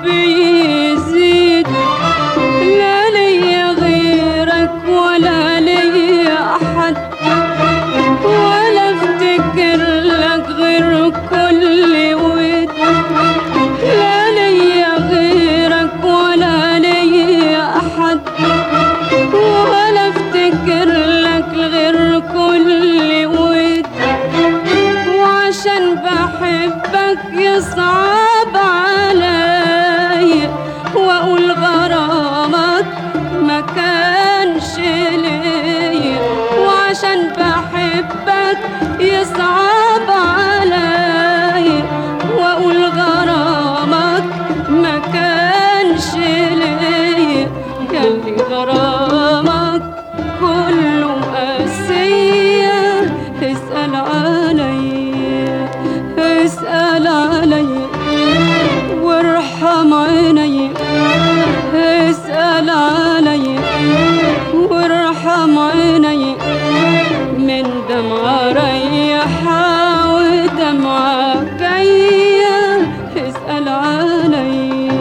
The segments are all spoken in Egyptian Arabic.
بيزيد لا ليا غيرك ولا ليا أحد ولا افتكر لك غير كل ود لا ليا غيرك ولا ليا أحد ولا افتكر لك غير كل ود وعشان بحبك يصعب علي واقول غرامك ما كانش ليا وعشان بحبك يصعب علي واقول غرامك ما كانش ليا ياللي غرامك كله قاسية اسأل عليا اسأل عليا وارحم عيني اسأل عليا وارحم عيني من دمعة ريحة ودمعة جاية اسأل عليا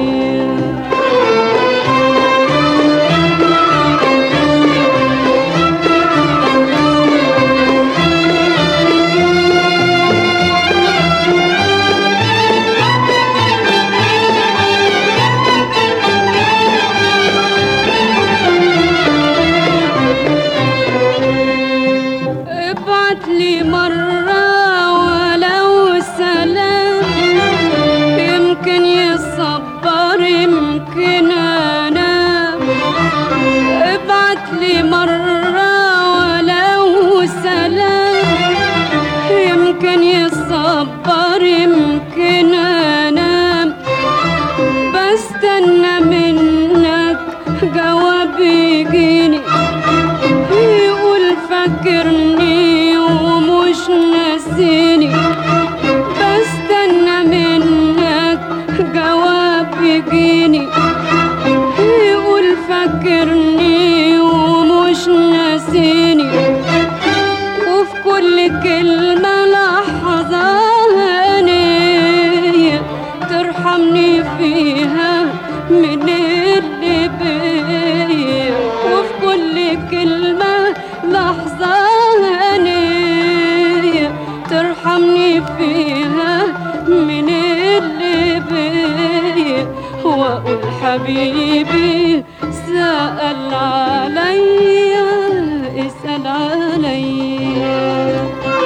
ابعت لي مرة ولو سلام يمكن يصبر يمكن انام ابعت لي مرة ولو سلام يمكن يصبر يمكن انام بستنى منك جواب يجيني يقول فاكرني ومش ناسيني بستنى منك جواب يجيني يقول فاكرني ومش ناسيني وفي كل كلمة لحظة هنية ترحمني فيها من اللي بيا وفي كل كلمة لحظة هنية ترحمني فيها من اللي بيا وأقول حبيبي سأل عليا اسأل عليا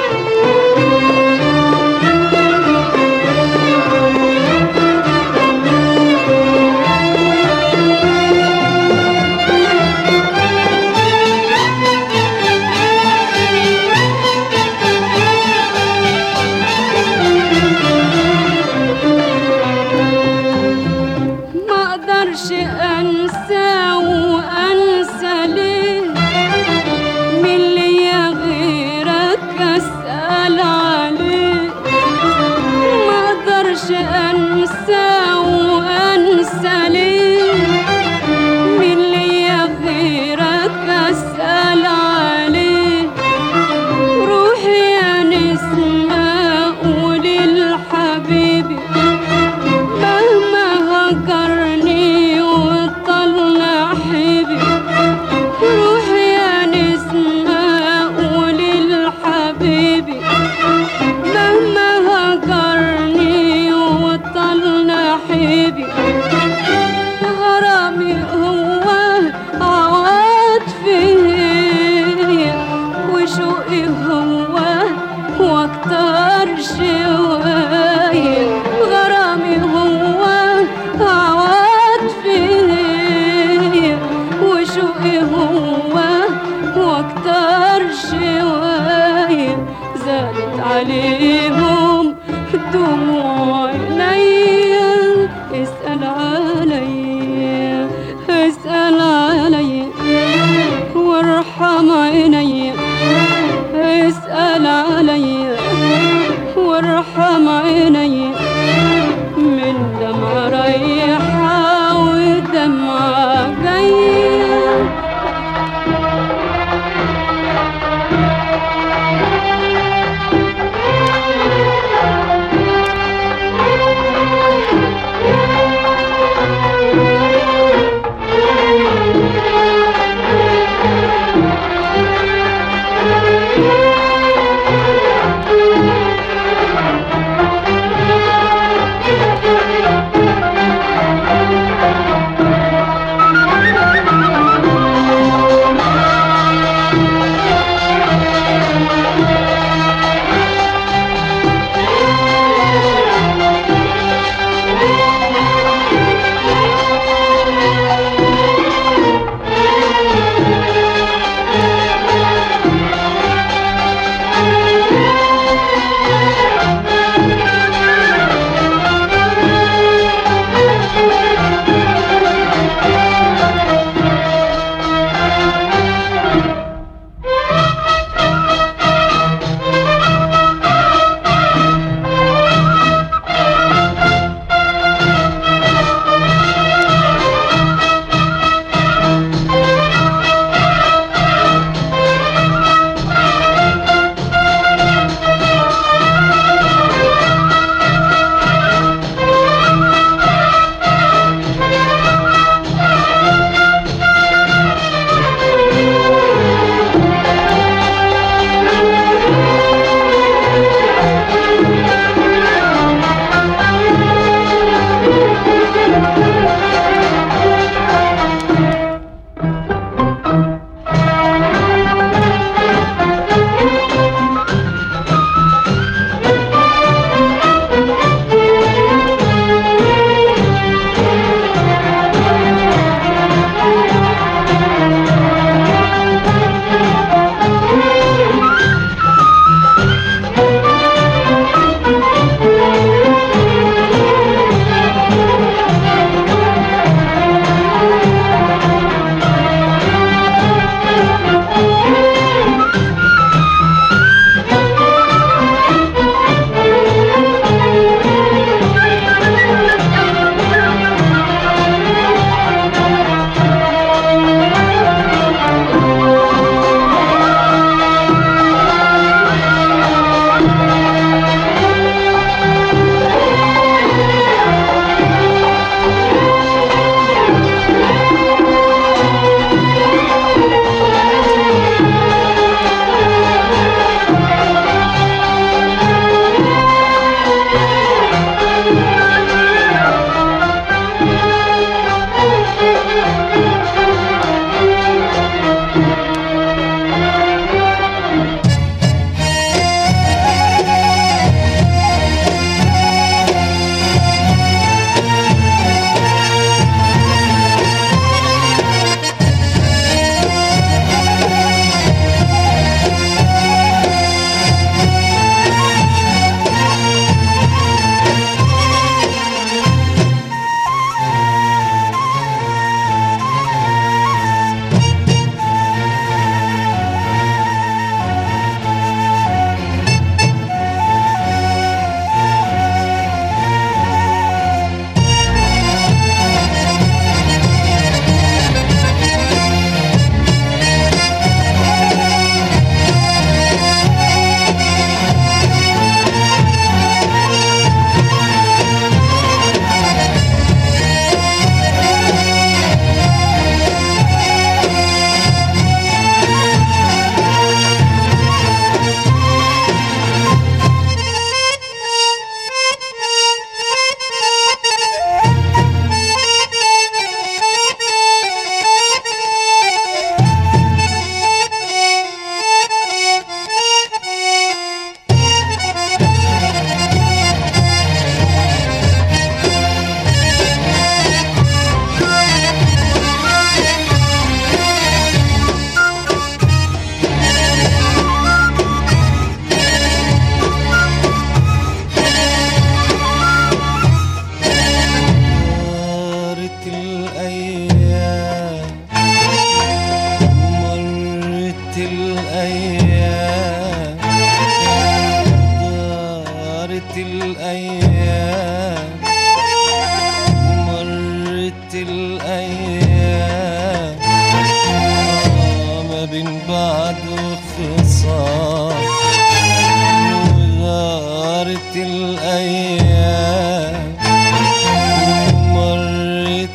ما اقدرش انسى وانسى ليه من ليا غيرك اسال عليه ما اقدرش انسى وانسى ليه من ليا غيرك اسال عليه روحي يا نسمة قولي لحبيبي مهما هجرني وطال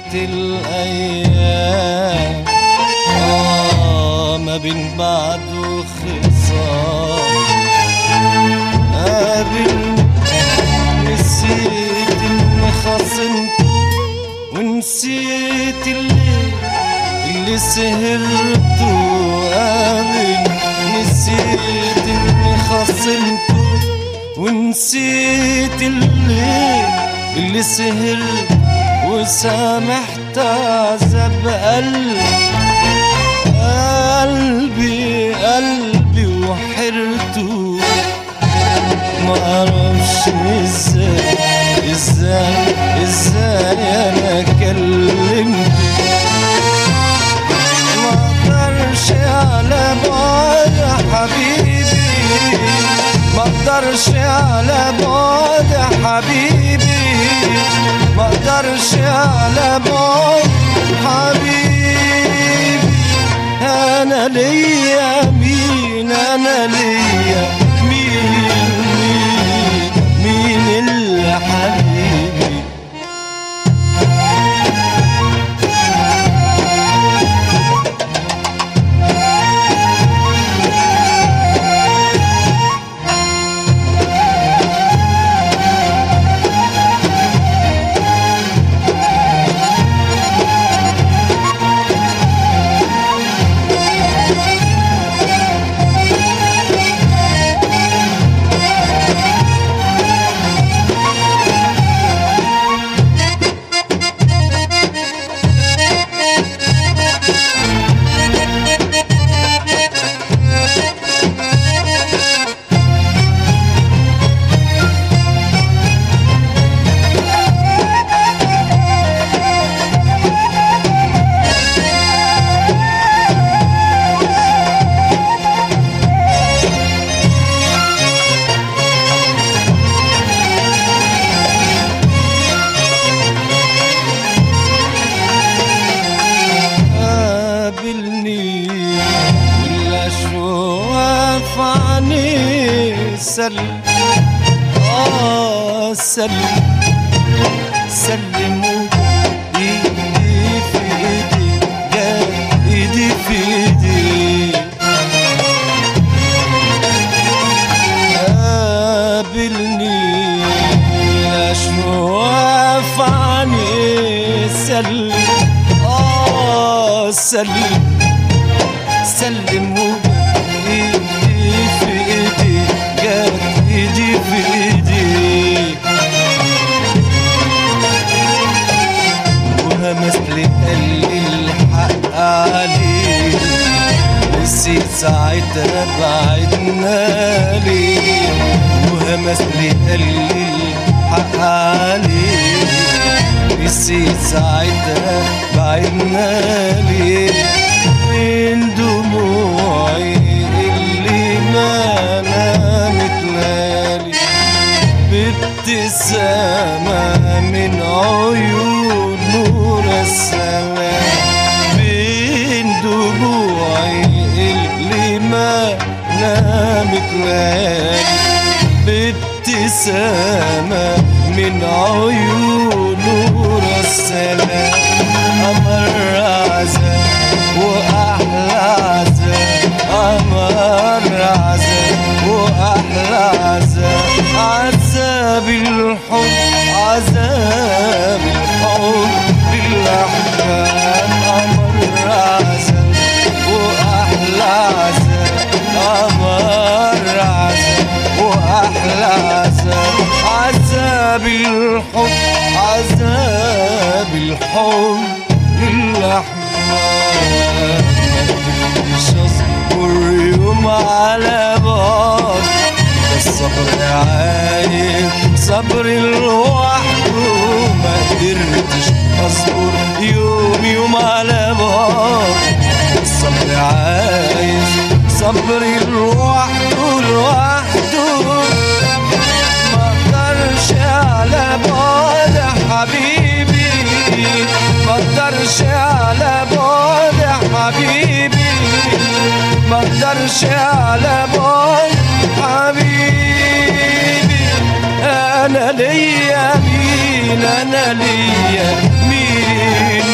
الأيام آه ما بين بعد وخصام قابلني نسيت إني خصمت ونسيت الليل اللي سهرته قابلني نسيت إني خصمته ونسيت الليل اللي سهرت وسامحت عذاب قلبي قلبي قلبي وحرته ما اعرفش ازاي ازاي ازاي انا كلمته ما اقدرش على بعد يا حبيبي ما اقدرش على بعد يا حبيبي ما اقدرش على بعد حبيبي انا ليا مين انا ليا مين مين مين اللي حبيبي قابلني والأشواف عني سلم آه سلم سلموا إيدي في إيدي يا إيدي في إيدي قابلني الأشواف عني سلم آه سلم سلم وإيدي في إيدي جات إيدي في إيدي وهمس لي قال لي الحق عليك نسيت ساعتها بعدنا ليه وهمس لي قال لي الحق عليك نسيت ساعتها بعدنا ليه من دموعي اللي ما نامت ليالي بابتسامة من عيون نور السماء بين دموعي اللي ما نامت ليالي بابتسامة من عيون نور السماء أمر عذاب وأحلى عذاب أمر عذاب وأحلى عذاب عذاب الحب عذاب الحب للأحباب أمر عذاب وأحلى عذاب أمر عذاب وأحلى عذاب عذاب الحب عذاب الحب للأحباب مش أصبر يوم على بعض الصبر عايز صبر لوحده ما قدرتش اصبر يوم يوم على بعض الصبر عايز صبر لوحده لوحده ما اقدرش على بعد يا حبيبي ما اقدرش على بعد يا حبيبي ما اقدرش على بعد حبيبي انا ليا مين انا ليا مين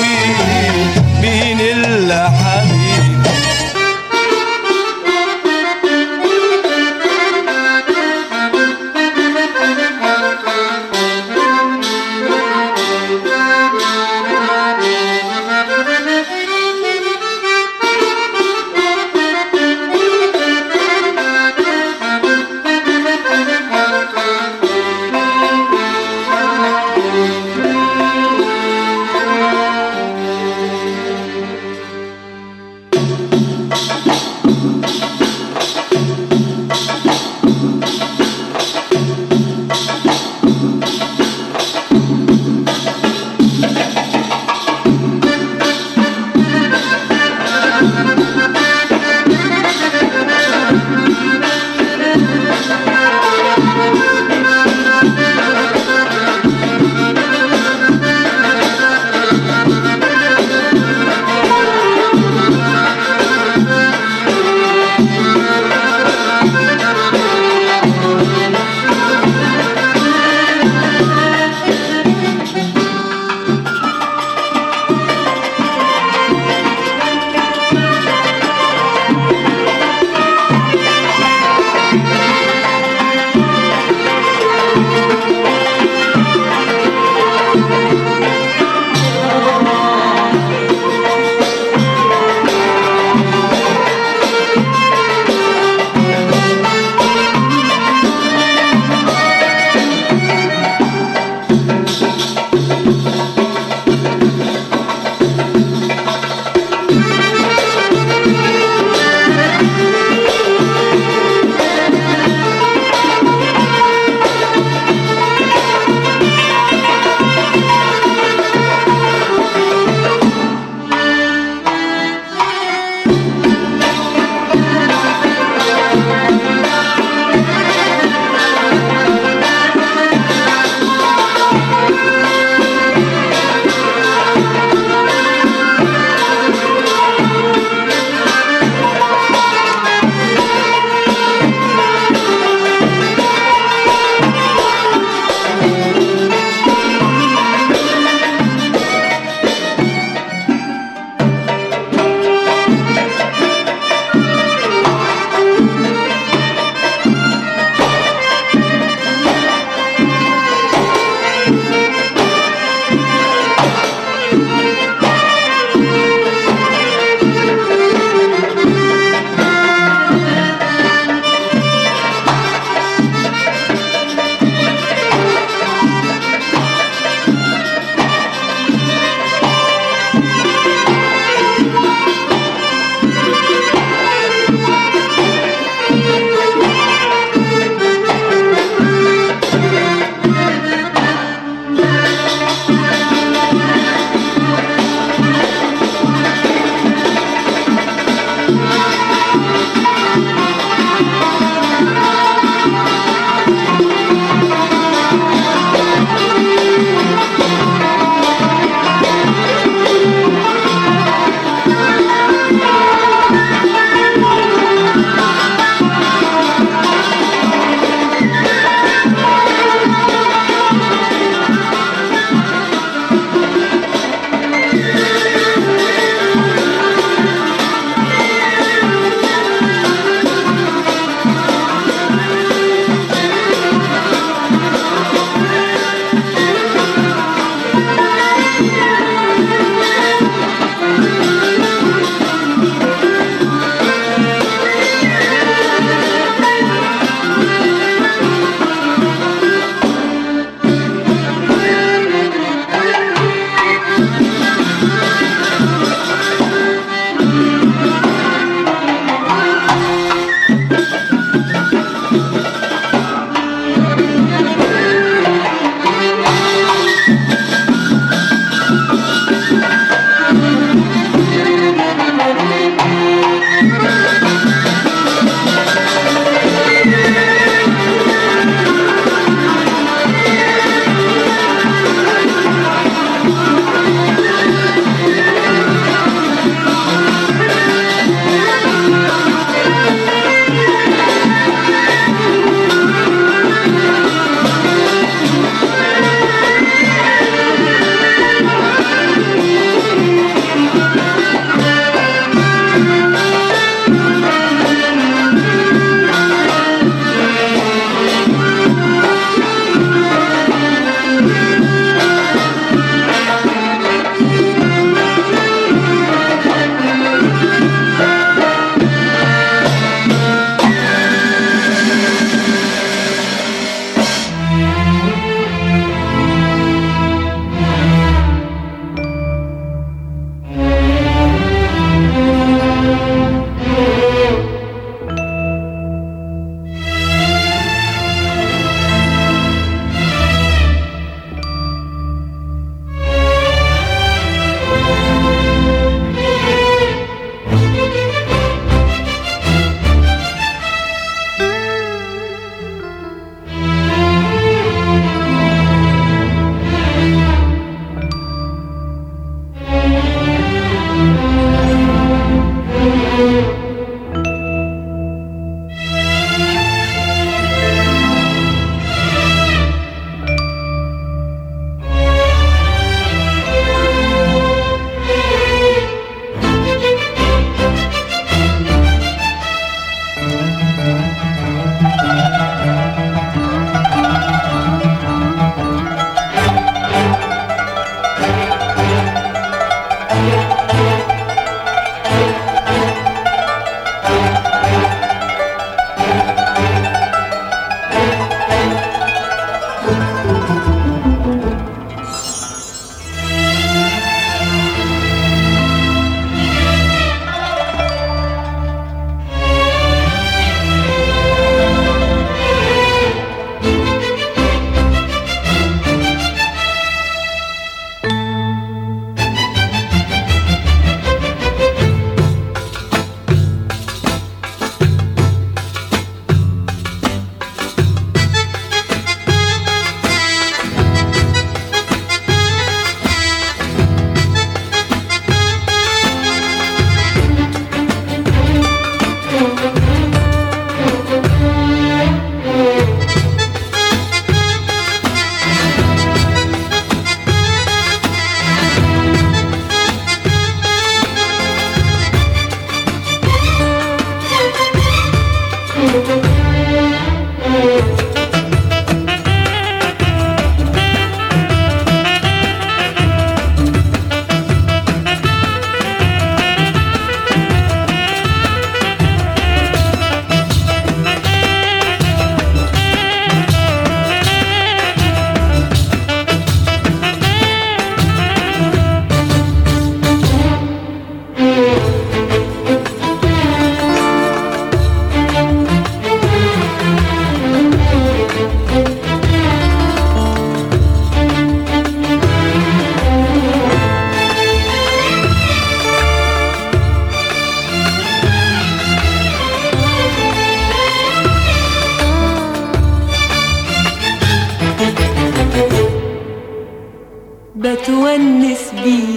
بتونس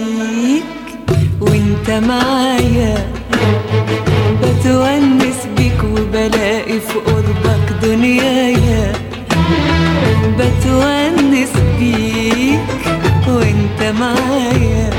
بيك وانت معايا بتونس بيك وبلاقي في قربك دنيايا بتونس بيك وانت معايا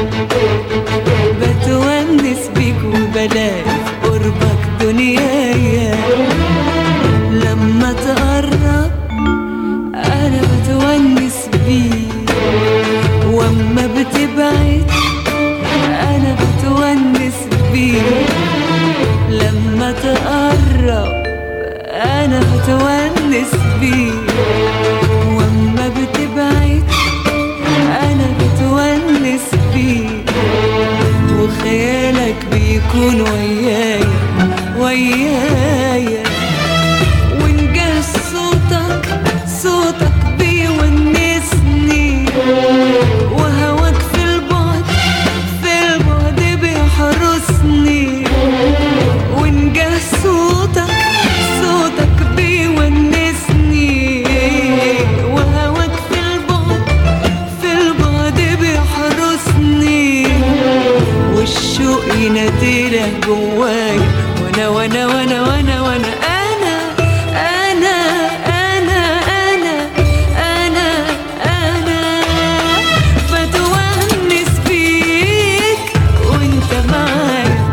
بتونس بيك وبلاقي في قربك دنيايا لما تقرب انا بتونس بيك واما بتبعد انا بتونس بيك لما تقرب انا بتونس بيك واما بتبعد انا بتونس بيك وخيالك بيكون ويايا ويايا ونجاه صوتك صوتك بيونسني وهواك في البعد في البعد بيحرسني ونجاه صوتك صوتك بيونسني وهواك في البعد في البعد بيحرسني لك جوايا وانا وانا وانا وانا وانا انا انا انا انا انا انا بتونس بيك وانت معايا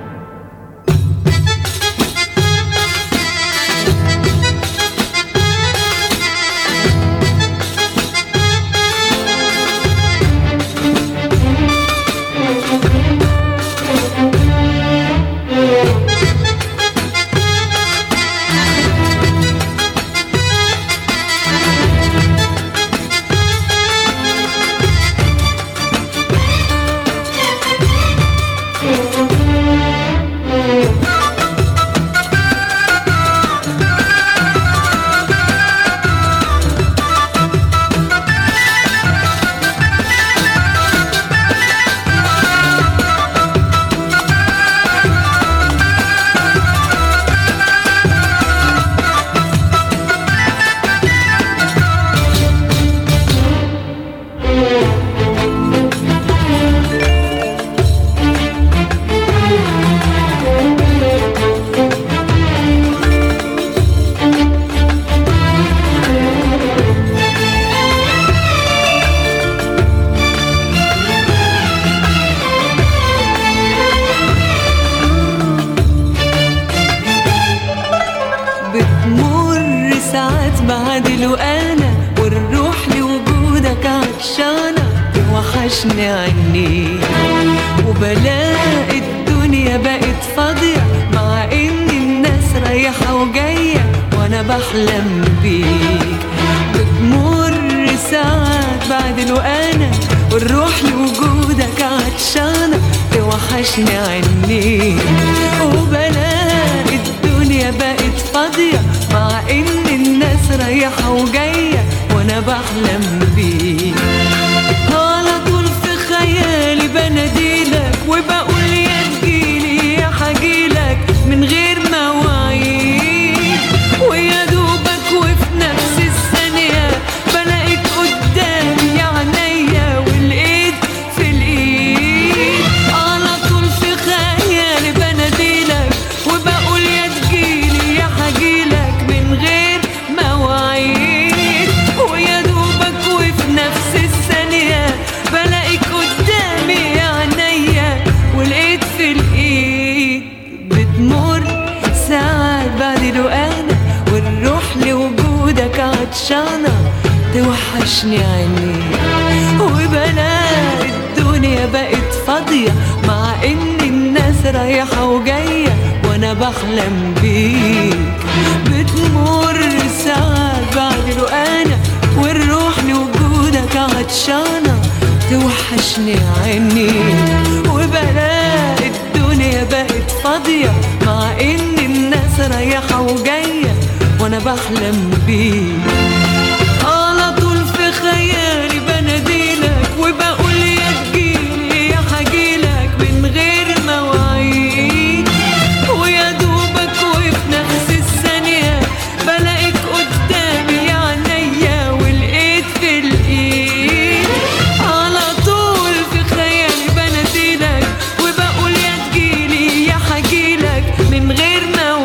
بتمر ساعات بعد انا والروح لوجودك عطشانة توحشني عني وبلاقي الدنيا بقت فاضية مع ان الناس رايحة وجاية وانا بحلم بيك بتمر ساعات بعد انا والروح لوجودك عطشانة توحشني عني وبلاقي الدنيا بقت فاضية مع ان الناس رايحة وجاية وانا بحلم بيك على طول في خيالي بناديلك وبقول يا تجيلي يا حجيلك من غير مواعيد ويا دوبك وفي نفس الثانية بلاقيك قدامي يا عينيا والايد في الايد على طول في خيالي بناديلك وبقول يا تجيلي يا حجيلك من غير مواعيد ويا دوبك وفي نفس الثانية بلاقيك قدامي يا عينيا والايد في الايد بتمر ساعات بعد انا والروح لوجودك عطشانة توحشني عينيك وبلاقي الدنيا بقت فاضية مع ان الناس رايحة وجاية وانا بحلم بيك بتمر ساعات بعد انا والروح لوجودك عطشانة توحشني عينيك وبلاقي الدنيا بقت فاضية مع ان الناس رايحة وجاية وانا بحلم بيك على طول في خيالي بناديلك وبقول يا تجيلي يا حجيلك من غير مواعيد ويا دوبك وفي نفس الثانية بلاقيك قدامي يا عينيا والايد في الايد على طول في خيالي بناديلك وبقول يا تجيلي يا حجيلك من غير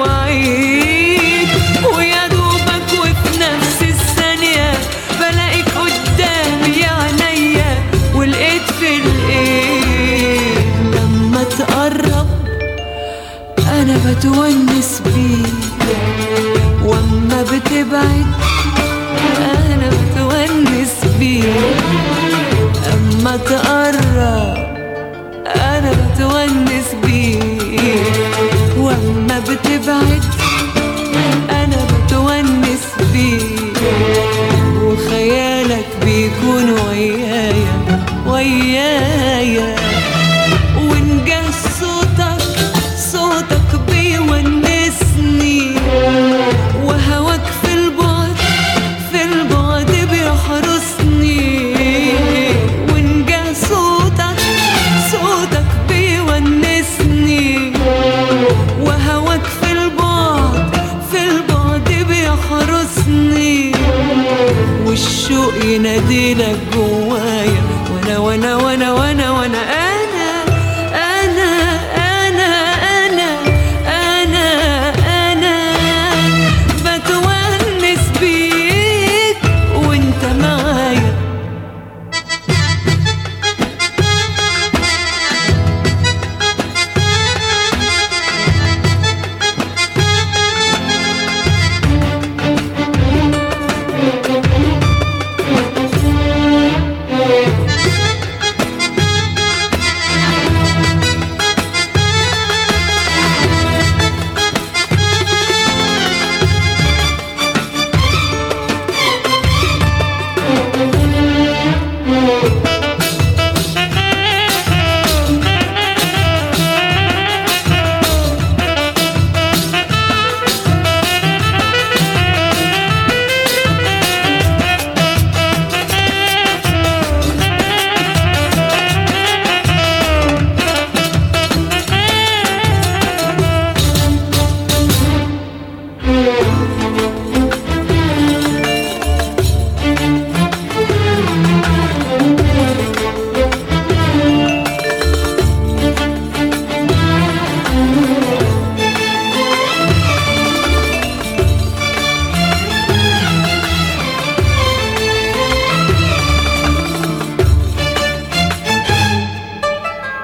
مواعيد ويا دوبك وفي نفس الثانية بلاقيك قدامي يا عينيا والايد في الايد لما تقرب انا بتونس بيك واما بتبعد انا بتونس بيك اما تقرب انا بتونس بيك واما بتبعد انا بتونس بيك وخيالك بيكون ويايا ويايا وإن جه صوتك صوتك بيونسني وهواك في البعد في البعد بيحرسني وإن جه صوتك صوتك بيونسني وهواك في البعد في البعد بيحرسني والشوق يناديلك جوايا وانا وانا وانا وانا وانا انا انا انا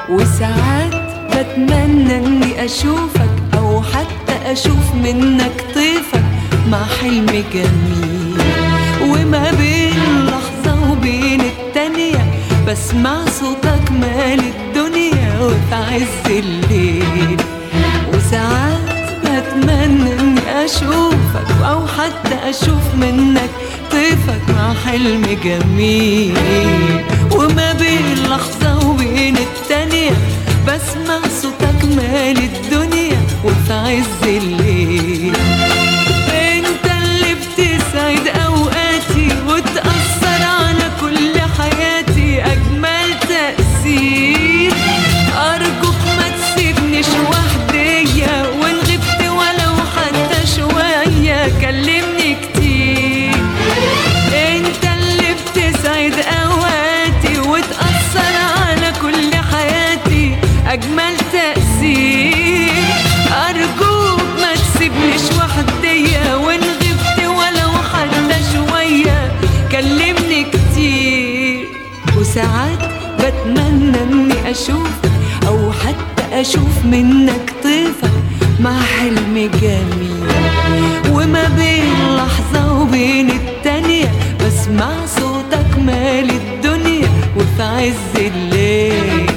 وساعات بتمنى اني اشوفك او حتى اشوف منك طيفك مع حلم جميل وما بين لحظة وبين التانية بسمع صوتك مال الدنيا وفي عز الليل وساعات بتمنى اني اشوفك او حتى اشوف منك طيفك مع حلم جميل وما بين لحظة وبين التانية بسمع صوتك مال الدنيا وفي عز الليل انت اللي بتسعد اوقاتي وتأثر على كل حياتي اجمل تأثير ارجوك ما تسيبنيش وحدية وان غبت ولو حتى شوية كلمني كتير انت اللي بتسعد اوقاتي وتأثر على كل حياتي اجمل تأثير ارجوك ما تسيبنيش وحدية وان غبت ولو حتى شوية كلمني كتير وساعات بتمنى اني اشوفك او حتى اشوف منك طيفك مع حلم جميل وما بين لحظة وبين التانية بسمع صوتك مال الدنيا وفي عز الليل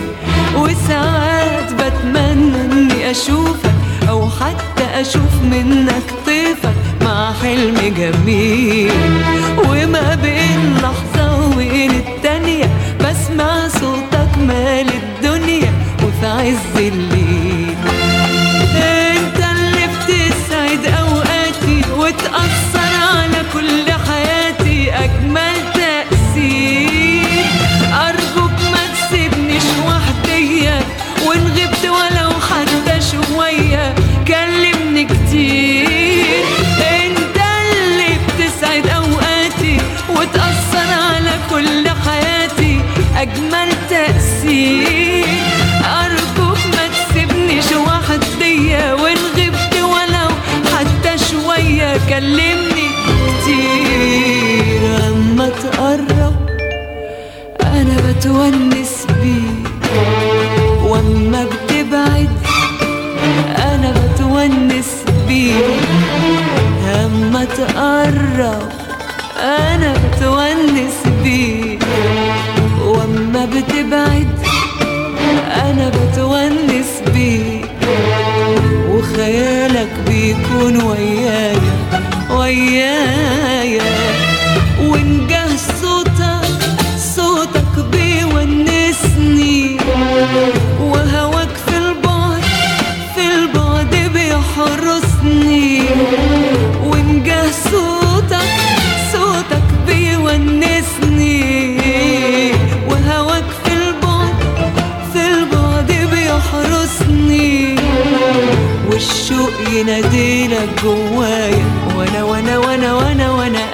وساعات بتمنى اني اشوفك او حتى اشوف منك طيفك مع حلم جميل وما بين لحظة وبين التانية بسمع صوتك مال الدنيا وفي عز الليل انت اللي بتسعد اوقاتي وتأثر على كل حياتي اجمل تأثير ارجوك ما تسيبنيش وحدية وان غبت ولو حتى شوية كلمني كتير انت اللي بتسعد اوقاتي وتأثر على كل حياتي اجمل تأثير ارجوك ما تسيبنيش وحدية وان غبت ولو حتى شوية كلمني كتير اما تقرب انا بتونس بيك واما بتبعد انا بتونس بيك اما تقرب انا بتونس بيك واما بتبعد انا بتونس بيك وخيالك بيكون ويايا ويايا ونجاه صوتك صوتك بيونسني وهواك في البعد في البعد بيحرسني ونجاه صوتك صوتك بيونسني وهواك في البعد في البعد بيحرسني والشوق يناديلك جوايا وانا وانا وانا وانا وانا